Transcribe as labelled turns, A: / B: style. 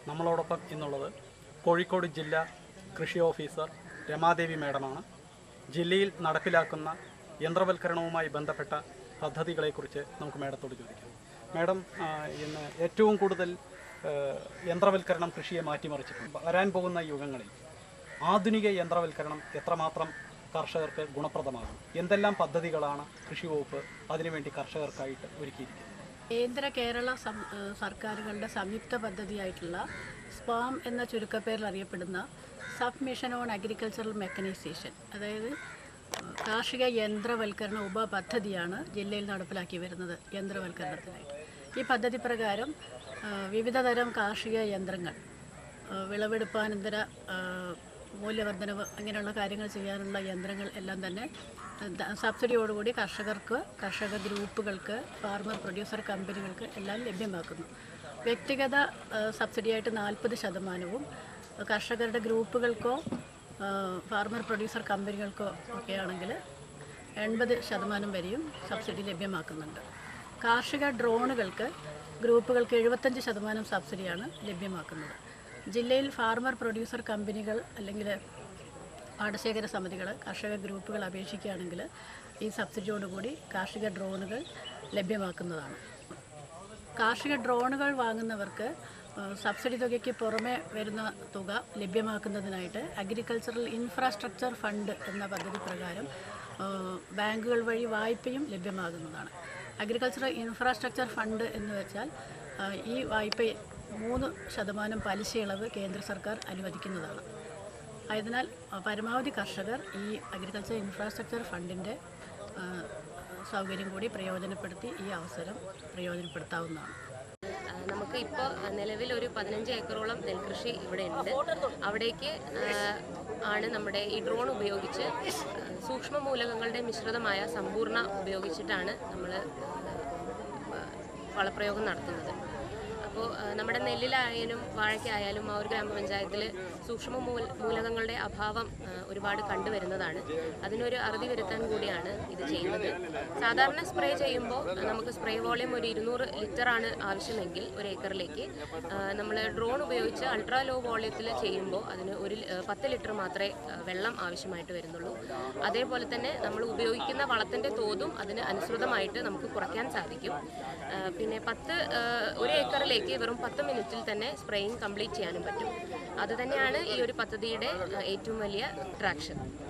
A: നമ്മളോടൊപ്പം ഇന്നുള്ളത് കോഴിക്കോട് ജില്ലാ കൃഷി ഓഫീസർ രമാദേവി മേഡമാണ് ജില്ലയിൽ നടപ്പിലാക്കുന്ന യന്ത്രവൽക്കരണവുമായി ബന്ധപ്പെട്ട പദ്ധതികളെക്കുറിച്ച് നമുക്ക് മേഡത്തോട് ചോദിക്കാം മേഡം ആ, ഇന്ന് ഏറ്റവും കൂടുതൽ ആ, യന്ത്രവൽക്കരണം കൃഷിയെ മാറ്റിമറിച്ചിട്ടുണ്ട് വരാൻ പോകുന്ന യുഗങ്ങളിൽ ആധുനിക യന്ത്രവൽക്കരണം എത്രമാത്രം കർഷകർക്ക് ഗുണപ്രദമാകും എന്തെല്ലാം പദ്ധതികളാണ് കൃഷി വകുപ്പ് അതിനുവേണ്ടി കർഷകർക്കായിട്ട് ഒരുക്കിയിരിക്കുന്നത്
B: കേന്ദ്ര കേരള സം- ഏഹ് സർക്കാരുകളുടെ സംയുക്ത പദ്ധതിയായിട്ടുള്ള സ്പാം എന്ന ചുരുക്കപ്പേരിൽ അറിയപ്പെടുന്ന sub mission on agricultural mechanisation അതായത് ഏഹ് കാർഷിക യന്ത്രവൽക്കരണ ഉപപദ്ധതിയാണ് ജില്ലയിൽ നടപ്പിലാക്കി വരുന്നത് യന്ത്രവൽക്കരണത്തിനായിട്ട് ഈ പദ്ധതി പ്രകാരം ഏഹ് വിവിധ തരം കാർഷിക യന്ത്രങ്ങൾ ഏഹ് വിളവെടുപ്പാനന്തര ഏഹ് മൂല്യവർദ്ധനവ് അങ്ങനെയുള്ള കാര്യങ്ങൾ ചെയ്യാനുള്ള യന്ത്രങ്ങൾ എല്ലാം തന്നെ ദ- സബ്സിഡിയോടുകൂടി കർഷകർക്ക് കർഷക ഗ്രൂപ്പുകൾക്ക് ഫാർമർ പ്രൊഡ്യൂസർ കമ്പനികൾക്ക് എല്ലാം ലഭ്യമാക്കുന്നു വ്യക്തിഗത ഏഹ് സബ്സിഡിയായിട്ട് നാൽപ്പത് ശതമാനവും കർഷകരുടെ ഗ്രൂപ്പുകൾക്കോ ഏഹ് ഫാർമർ പ്രൊഡ്യൂസർ കമ്പനികൾക്കോ ഒക്കെ ആണെങ്കിൽ എൺപത് ശതമാനം വരെയും സബ്സിഡി ലഭ്യമാക്കുന്നുണ്ട് കാർഷിക ഡ്രോണുകൾക്ക് ഗ്രൂപ്പുകൾക്ക് എഴുപത്തഞ്ച് ശതമാനം സബ്സിഡിയാണ് ലഭ്യമാക്കുന്നത് ജില്ലയിൽ ഫാർമർ പ്രൊഡ്യൂസർ കമ്പനികൾ അല്ലെങ്കിൽ പാടശേഖര സമിതികൾ കർഷക ഗ്രൂപ്പുകൾ അപേക്ഷിക്കുകയാണെങ്കിൽ ഈ സബ്സിഡിയോടുകൂടി കാർഷിക ഡ്രോണുകൾ ലഭ്യമാക്കുന്നതാണ് കാർഷിക ഡ്രോണുകൾ വാങ്ങുന്നവർക്ക് ഏഹ്, സബ്സിഡി തുകയ്ക്ക് പുറമെ വരുന്ന തുക ലഭ്യമാക്കുന്നതിനായിട്ട് അഗ്രികൾച്ചറൽ ഇൻഫ്രാസ്ട്രക്ചർ ഫണ്ട് എന്ന പദ്ധതി പ്രകാരം ഏഹ്, ബാങ്കുകൾ വഴി വായ്പയും ലഭ്യമാകുന്നതാണ് അഗ്രികൾച്ചറൽ ഇൻഫ്രാസ്ട്രക്ചർ ഫണ്ട് എന്ന് വെച്ചാൽ ഏഹ്, ഈ വായ്പ മൂന്ന് ശതമാനം പലിശ ഇളവ് കേന്ദ്ര സർക്കാർ അനുവദിക്കുന്നതാണ് ആയതിനാൽ അഹ്, പരമാവധി കർഷകർ ഈ അഗ്രികൾച്ചർ ഇൻഫ്രാസ്ട്രക്ചർ ഫണ്ടിൻ്റെ ഏഹ്, സൗകര്യം കൂടി പ്രയോജനപ്പെടുത്തി ഈ അവസരം പ്രയോജനപ്പെടുത്താവുന്നതാണ്
C: ആ, നമുക്ക് ഇപ്പോൾ നിലവിൽ ഒരു പതിനഞ്ച് ഏക്കറോളം നെൽകൃഷി ഇവിടെ ഉണ്ട് അവിടേക്ക് ആ, ആണ് നമ്മുടെ ഈ ഡ്രോൺ ഉപയോഗിച്ച് ആ, സൂക്ഷ്മ മൂലകങ്ങളുടെ മിശ്രിതമായ സമ്പൂർണ്ണ ഉപയോഗിച്ചിട്ടാണ് നമ്മൾ വളപ്രയോഗം നടത്തുന്നത് അപ്പോൾ നമ്മുടെ നെല്ലിലായാലും വാഴയ്ക്കായാലും ആ ഒരു ഗ്രാമപഞ്ചായത്തിൽ സൂക്ഷ്മ മൂല മൂലകങ്ങളുടെ അഭാവം ആ, ഒരുപാട് കണ്ടുവരുന്നതാണ് അതിനൊരു അറുതി വരുത്താൻ കൂടിയാണ് ഇത് ചെയ്യുന്നത് സാധാരണ സ്പ്രേ ചെയ്യുമ്പോൾ നമുക്ക് സ്പ്രേ വോളിയം ഒരു ഇരുന്നൂറ് ലിറ്ററാണ് ആവശ്യമെങ്കിൽ ഒരു ഏക്കറിലേക്ക് നമ്മൾ ഡ്രോൺ ഉപയോഗിച്ച് അൾട്രാ ലോ വോളിയത്തിൽ ചെയ്യുമ്പോൾ അതിന് ഒരു ലി- ആ, പത്ത് ലിറ്റർ മാത്രമേ ആ, വെള്ളം ആവശ്യമായിട്ട് വരുന്നുള്ളൂ അതേപോലെ തന്നെ നമ്മൾ ഉപയോഗിക്കുന്ന വളത്തിൻ്റെ തോതും അതിന് അനുസൃതമായിട്ട് നമുക്ക് കുറയ്ക്കാൻ സാധിക്കും ആ, പിന്നെ പത്ത് ആ, ഒരു ഏക്കറിലേക്ക് വെറും പത്ത് മിനിറ്റിൽ തന്നെ സ്പ്രേയിങ് കംപ്ലീറ്റ് ചെയ്യാനും പറ്റും അത് തന്നെയാണ് ഈ ഒരു പദ്ധതിയുടെ ആ, ഏറ്റവും വലിയ ട്രാക്ഷൻ